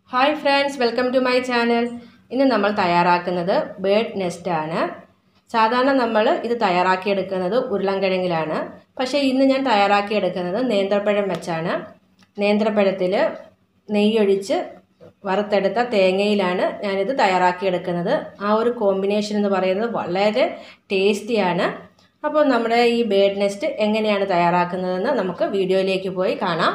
hi friends welcome to my channel ഇന്ന് നമ്മൾ തയ്യാറാക്കുന്നത് ബേഡ് നെസ്റ്റ് ആണ് സാധാരണ നമ്മൾ ഇത് തയ്യാറാക്കിയെടുക്കുന്നത് ഉരുളൻകിഴങ്ങിലാണ് പക്ഷേ ഇന്ന് ഞാൻ തയ്യാറാക്കിയെടുക്കുന്നത് നേന്ത്രപ്പഴം വെച്ചാണ് നേന്ത്രപ്പഴത്തിൽ നെയ്യൊഴിച്ച് വറുത്തെടുത്ത തേങ്ങയിലാണ് ഞാനിത് തയ്യാറാക്കിയെടുക്കുന്നത് ആ ഒരു കോമ്പിനേഷൻ എന്ന് പറയുന്നത് വളരെ ടേസ്റ്റിയാണ് അപ്പോൾ നമ്മുടെ ഈ ബേഡ് നെസ്റ്റ് എങ്ങനെയാണ് തയ്യാറാക്കുന്നതെന്ന് നമുക്ക് വീഡിയോയിലേക്ക് പോയി കാണാം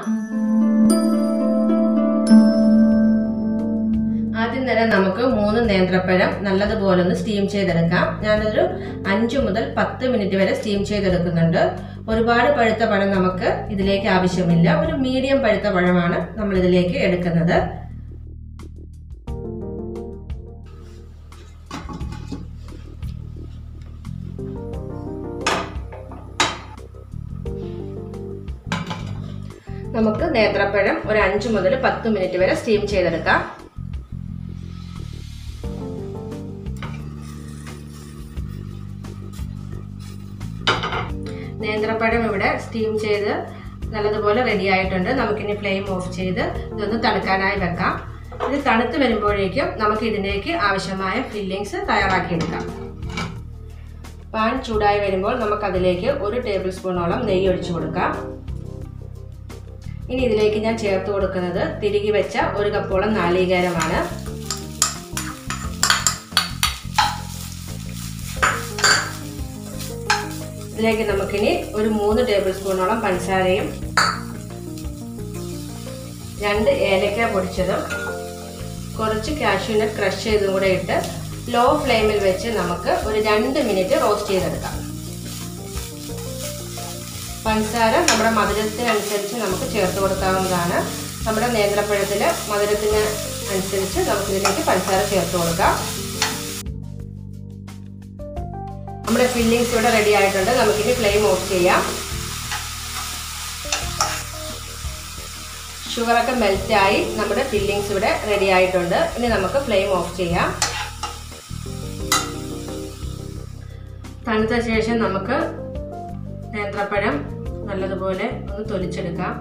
ആദ്യം തന്നെ നമുക്ക് മൂന്ന് നേന്ത്രപ്പഴം നല്ലതുപോലെ ഒന്ന് സ്റ്റീം ചെയ്തെടുക്കാം ഞാനൊരു അഞ്ചു മുതൽ പത്ത് മിനിറ്റ് വരെ സ്റ്റീം ചെയ്തെടുക്കുന്നുണ്ട് ഒരുപാട് പഴുത്ത പഴം നമുക്ക് ഇതിലേക്ക് ആവശ്യമില്ല ഒരു മീഡിയം പഴുത്ത പഴമാണ് നമ്മൾ ഇതിലേക്ക് എടുക്കുന്നത് നമുക്ക് നേന്ത്രപ്പഴം ഒരു അഞ്ചു മുതൽ പത്ത് മിനിറ്റ് വരെ സ്റ്റീം ചെയ്തെടുക്കാം നേന്ത്രപ്പഴം ഇവിടെ സ്റ്റീം ചെയ്ത് നല്ലതുപോലെ റെഡി ആയിട്ടുണ്ട് നമുക്കിനി ഫ്ലെയിം ഓഫ് ചെയ്ത് ഇതൊന്ന് തണുക്കാനായി വെക്കാം ഇത് തണുത്ത് വരുമ്പോഴേക്കും നമുക്ക് ഇതിലേക്ക് ആവശ്യമായ ഫില്ലിങ്സ് തയ്യാറാക്കിയെടുക്കാം പാൻ ചൂടായി വരുമ്പോൾ നമുക്കതിലേക്ക് ഒരു ടേബിൾ സ്പൂണോളം നെയ്യ് ഒഴിച്ചു കൊടുക്കാം ഇനി ഇതിലേക്ക് ഞാൻ ചേർത്ത് കൊടുക്കുന്നത് തിരികെ വെച്ച ഒരു കപ്പോളം നാളികേരമാണ് ഇതിലേക്ക് നമുക്കിനി ഒരു മൂന്ന് ടേബിൾ സ്പൂണോളം പഞ്ചസാരയും രണ്ട് ഏലക്ക പൊടിച്ചതും കുറച്ച് കാഷ്യൂനട്ട് ക്രഷ് ചെയ്തും കൂടെ ഇട്ട് ലോ ഫ്ലെയിമിൽ വെച്ച് നമുക്ക് ഒരു രണ്ട് മിനിറ്റ് റോസ്റ്റ് ചെയ്തെടുക്കാം പഞ്ചസാര നമ്മുടെ മധുരത്തിനനുസരിച്ച് നമുക്ക് ചേർത്ത് കൊടുക്കാവുന്നതാണ് നമ്മുടെ നേന്ത്രപ്പഴത്തിൽ മധുരത്തിന് അനുസരിച്ച് നമുക്കിതിലേക്ക് പഞ്ചസാര ചേർത്ത് കൊടുക്കാം നമ്മുടെ ഫില്ലിങ്സ് ഇവിടെ റെഡി ആയിട്ടുണ്ട് നമുക്കിനി ഫ്ലെയിം ഓഫ് ചെയ്യാം ഷുഗറൊക്കെ മെൽറ്റായി നമ്മുടെ ഫില്ലിങ്സ് ഇവിടെ റെഡി ആയിട്ടുണ്ട് ഇനി നമുക്ക് ഫ്ലെയിം ഓഫ് ചെയ്യാം തണുത്ത ശേഷം നമുക്ക് നേന്ത്രപ്പഴം നല്ലതുപോലെ ഒന്ന് തൊലിച്ചെടുക്കാം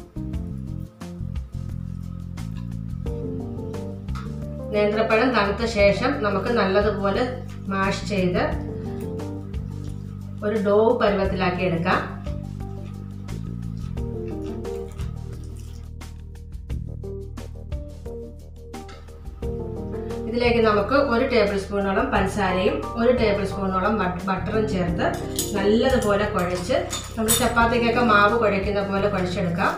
നേന്ത്രപ്പഴം തണുത്ത ശേഷം നമുക്ക് നല്ലതുപോലെ മാഷ് ചെയ്ത് ഒരു ഡോ പരുവത്തിലാക്കി എടുക്കാം ഇതിലേക്ക് നമുക്ക് ഒരു ടേബിൾ സ്പൂണോളം പഞ്ചസാരയും ഒരു ടേബിൾ സ്പൂണോളം ബട്ടറും ചേർത്ത് നല്ലതുപോലെ കുഴച്ച് നമ്മൾ ചപ്പാത്തിക്കൊക്കെ മാവ് കുഴയ്ക്കുന്ന പോലെ കുഴച്ചെടുക്കാം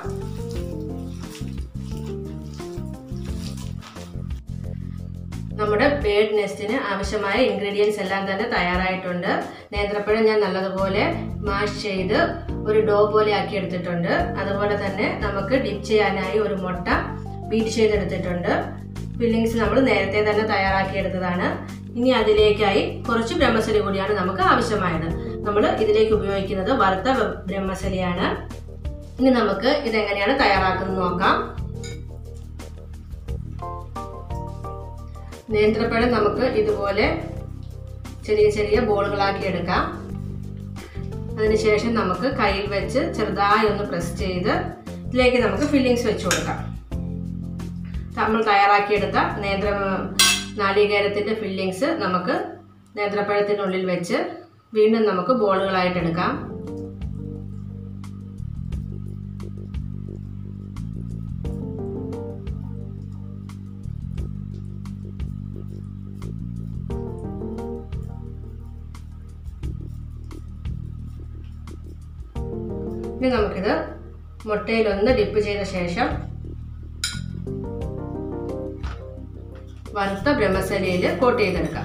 നമ്മുടെ ബേഡ് നെസ്റ്റിന് ആവശ്യമായ ഇൻഗ്രീഡിയൻസ് എല്ലാം തന്നെ തയ്യാറായിട്ടുണ്ട് നേന്ത്രപ്പഴം ഞാൻ നല്ലതുപോലെ മാഷ് ചെയ്ത് ഒരു ഡോ പോലെ ആക്കി എടുത്തിട്ടുണ്ട് അതുപോലെ തന്നെ നമുക്ക് ഡിപ്പ് ചെയ്യാനായി ഒരു മുട്ട ബീറ്റ് ചെയ്തെടുത്തിട്ടുണ്ട് ഫില്ലിങ്സ് നമ്മൾ നേരത്തെ തന്നെ തയ്യാറാക്കിയെടുത്തതാണ് ഇനി അതിലേക്കായി കുറച്ച് ബ്രഹ്മസലി കൂടിയാണ് നമുക്ക് ആവശ്യമായത് നമ്മൾ ഇതിലേക്ക് ഉപയോഗിക്കുന്നത് വറുത്ത ബ്രഹ്മസലിയാണ് ഇനി നമുക്ക് ഇതെങ്ങനെയാണ് തയ്യാറാക്കുന്നത് നോക്കാം നേന്ത്രപ്പഴം നമുക്ക് ഇതുപോലെ ചെറിയ ചെറിയ ബോളുകളാക്കി എടുക്കാം അതിനുശേഷം നമുക്ക് കയ്യിൽ വെച്ച് ചെറുതായി ഒന്ന് പ്രസ് ചെയ്ത് ഇതിലേക്ക് നമുക്ക് ഫില്ലിങ്സ് വെച്ച് കൊടുക്കാം നമ്മൾ തയ്യാറാക്കിയെടുത്ത നേന്ത്ര നാളികേരത്തിൻ്റെ ഫില്ലിങ്സ് നമുക്ക് നേന്ത്രപ്പഴത്തിനുള്ളിൽ വെച്ച് വീണ്ടും നമുക്ക് ബോളുകളായിട്ട് എടുക്കാം ഇനി നമുക്കിത് മുട്ടയിലൊന്ന് ഡിപ്പ് ചെയ്ത ശേഷം വറുത്ത ബ്രഹ്മസലിയിൽ കോട്ട് ചെയ്തെടുക്കാം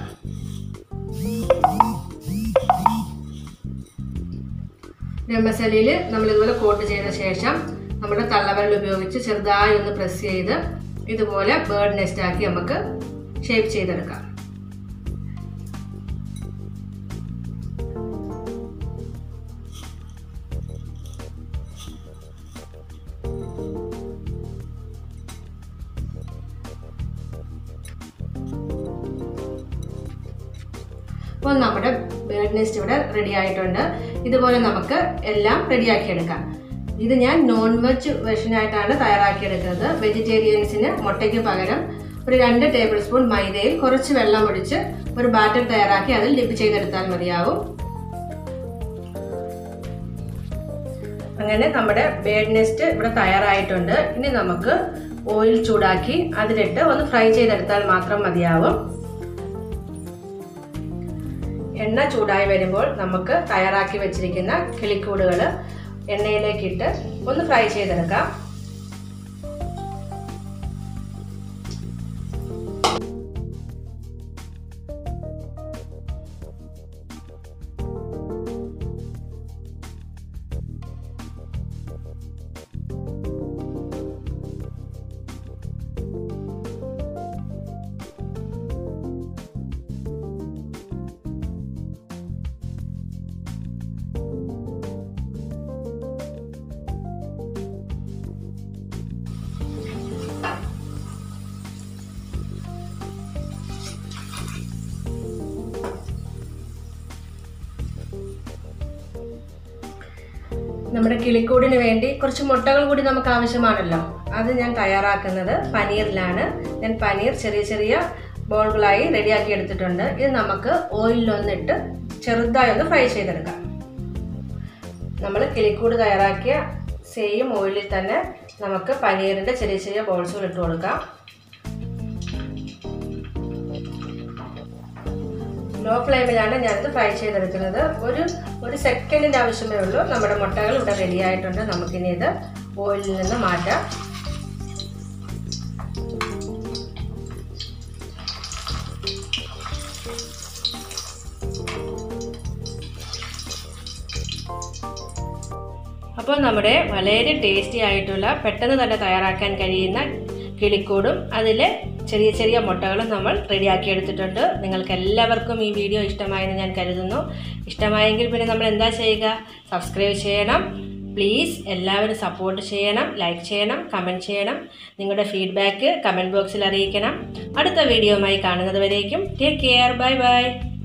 ബ്രഹ്മസലിയിൽ നമ്മൾ ഇതുപോലെ കോട്ട് ചെയ്ത ശേഷം നമ്മുടെ തള്ളവരൽ ഉപയോഗിച്ച് ചെറുതായി ഒന്ന് പ്രസ് ചെയ്ത് ഇതുപോലെ ബേർഡ് നെസ്റ്റ് ആക്കി നമുക്ക് ഷേപ്പ് ചെയ്തെടുക്കാം അപ്പോൾ നമ്മുടെ ബേർഡ് നെസ്റ്റ് ഇവിടെ റെഡി ആയിട്ടുണ്ട് ഇതുപോലെ നമുക്ക് എല്ലാം റെഡിയാക്കി എടുക്കാം ഇത് ഞാൻ നോൺ വെജ് വെർഷനായിട്ടാണ് തയ്യാറാക്കിയെടുക്കുന്നത് വെജിറ്റേറിയൻസിന് മുട്ടയ്ക്ക് പകരം ഒരു രണ്ട് ടേബിൾ സ്പൂൺ മൈദയിൽ കുറച്ച് വെള്ളം ഒഴിച്ച് ഒരു ബാറ്റർ തയ്യാറാക്കി അതിൽ ഡിപ്പ് ചെയ്തെടുത്താൽ മതിയാവും അങ്ങനെ നമ്മുടെ ബേഡ് നെസ്റ്റ് ഇവിടെ തയ്യാറായിട്ടുണ്ട് ഇനി നമുക്ക് ഓയിൽ ചൂടാക്കി അതിലിട്ട് ഒന്ന് ഫ്രൈ ചെയ്തെടുത്താൽ മാത്രം മതിയാവും എണ്ണ ചൂടായി വരുമ്പോൾ നമുക്ക് തയ്യാറാക്കി വെച്ചിരിക്കുന്ന കിളിക്കൂടുകൾ എണ്ണയിലേക്ക് ഇട്ട് ഒന്ന് ഫ്രൈ ചെയ്തെടുക്കാം നമ്മുടെ കിളിക്കൂടിന് വേണ്ടി കുറച്ച് മുട്ടകൾ കൂടി നമുക്ക് ആവശ്യമാണല്ലോ അത് ഞാൻ തയ്യാറാക്കുന്നത് പനീറിലാണ് ഞാൻ പനീർ ചെറിയ ചെറിയ ബോളുകളായി റെഡിയാക്കി എടുത്തിട്ടുണ്ട് ഇത് നമുക്ക് ഓയിലൊന്നിട്ട് ചെറുതായി ഒന്ന് ഫ്രൈ ചെയ്തെടുക്കാം നമ്മൾ കിളിക്കൂട് തയ്യാറാക്കിയ സെയിം ഓയിലിൽ തന്നെ നമുക്ക് പനീറിൻ്റെ ചെറിയ ചെറിയ ബോൾസുകൾ ഇട്ട് കൊടുക്കാം ലോ ഫ്ലെയിമിലാണ് ഞാനിത് ഫ്രൈ ചെയ്തെടുക്കുന്നത് ഒരു ഒരു സെക്കൻഡിൻ്റെ ആവശ്യമേ ഉള്ളൂ നമ്മുടെ മുട്ടകൾ ഇവിടെ റെഡി ആയിട്ടുണ്ട് നമുക്കിനി ഇത് ഓയിലിൽ നിന്ന് മാറ്റാം അപ്പോൾ നമ്മുടെ വളരെ ടേസ്റ്റി ആയിട്ടുള്ള പെട്ടെന്ന് തന്നെ തയ്യാറാക്കാൻ കഴിയുന്ന കിളിക്കൂടും അതിൽ ചെറിയ ചെറിയ മുട്ടകളും നമ്മൾ റെഡിയാക്കി എടുത്തിട്ടുണ്ട് നിങ്ങൾക്ക് എല്ലാവർക്കും ഈ വീഡിയോ ഇഷ്ടമായെന്ന് ഞാൻ കരുതുന്നു ഇഷ്ടമായെങ്കിൽ പിന്നെ നമ്മൾ എന്താ ചെയ്യുക സബ്സ്ക്രൈബ് ചെയ്യണം പ്ലീസ് എല്ലാവരും സപ്പോർട്ട് ചെയ്യണം ലൈക്ക് ചെയ്യണം കമൻറ്റ് ചെയ്യണം നിങ്ങളുടെ ഫീഡ്ബാക്ക് കമൻറ്റ് ബോക്സിൽ അറിയിക്കണം അടുത്ത വീഡിയോയുമായി കാണുന്നത് വരേക്കും ടേക്ക് കെയർ ബൈ ബൈ